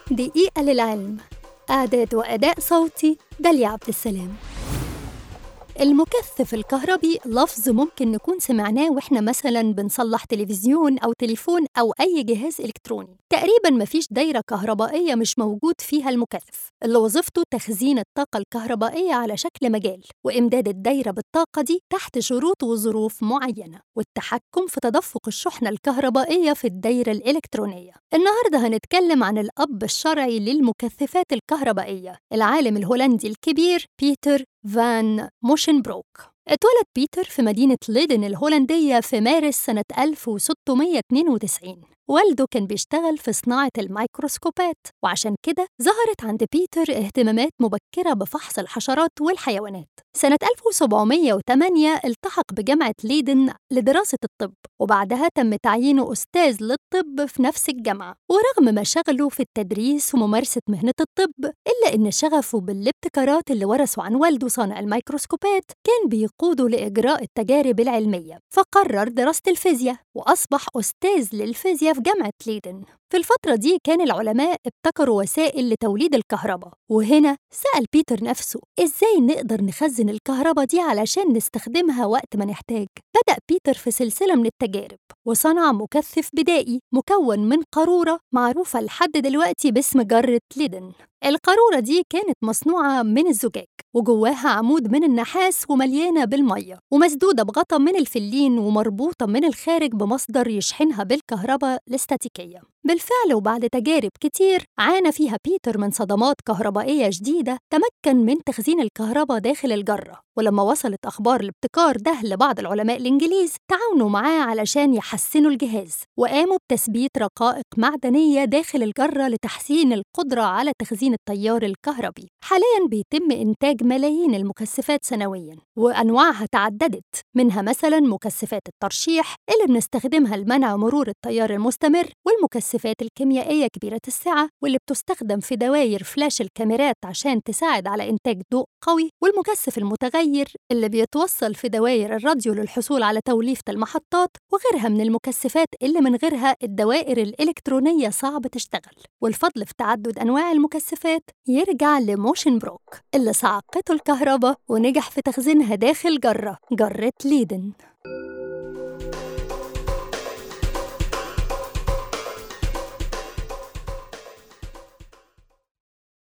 دقيقة للعلم إعداد وأداء صوتي داليا عبد السلام المكثف الكهربي لفظ ممكن نكون سمعناه واحنا مثلا بنصلح تلفزيون او تليفون او اي جهاز الكتروني تقريبا مفيش دايره كهربائيه مش موجود فيها المكثف اللي وظيفته تخزين الطاقه الكهربائيه على شكل مجال وامداد الدايره بالطاقه دي تحت شروط وظروف معينه والتحكم في تدفق الشحنه الكهربائيه في الدايره الالكترونيه النهارده هنتكلم عن الاب الشرعي للمكثفات الكهربائيه العالم الهولندي الكبير بيتر فان موشنبروك اتولد بيتر في مدينة ليدن الهولندية في مارس سنة 1692 والده كان بيشتغل في صناعة الميكروسكوبات وعشان كده ظهرت عند بيتر اهتمامات مبكرة بفحص الحشرات والحيوانات سنة 1708 التحق بجامعة ليدن لدراسة الطب وبعدها تم تعيينه أستاذ للطب في نفس الجامعة ورغم مشاغله في التدريس وممارسة مهنة الطب إلا إن شغفه بالابتكارات اللي ورثه عن والده صانع الميكروسكوبات كان بيقوده لإجراء التجارب العلمية فقرر دراسة الفيزياء وأصبح أستاذ للفيزياء في جامعة ليدن في الفترة دي كان العلماء ابتكروا وسائل لتوليد الكهرباء وهنا سأل بيتر نفسه إزاي نقدر نخزن الكهرباء دي علشان نستخدمها وقت ما نحتاج بدأ بيتر في سلسلة من التجارب وصنع مكثف بدائي مكون من قارورة معروفة لحد دلوقتي باسم جرة ليدن القارورة دي كانت مصنوعة من الزجاج وجواها عمود من النحاس ومليانة بالمية ومسدودة بغطا من الفلين ومربوطة من الخارج بمصدر يشحنها بالكهرباء الاستاتيكية بالفعل وبعد تجارب كتير عانى فيها بيتر من صدمات كهربائية جديدة تمكن من تخزين الكهرباء داخل الجرة ولما وصلت أخبار الابتكار ده لبعض العلماء الإنجليز تعاونوا معاه علشان يحسنوا الجهاز وقاموا بتثبيت رقائق معدنية داخل الجرة لتحسين القدرة على تخزين التيار الكهربي حاليا بيتم إنتاج ملايين المكثفات سنويا وأنواعها تعددت منها مثلا مكثفات الترشيح اللي بنستخدمها لمنع مرور التيار المستمر والمكثفات الكيميائية كبيرة السعة واللي بتستخدم في دواير فلاش الكاميرات عشان تساعد على إنتاج ضوء قوي والمكثف المتغير اللي بيتوصل في دواير الراديو للحصول على توليفة المحطات وغيرها من المكثفات اللي من غيرها الدوائر الإلكترونية صعب تشتغل والفضل في تعدد أنواع المكثفات يرجع لموشن بروك اللي صعقته الكهرباء ونجح في تخزينها داخل جرة جرة ليدن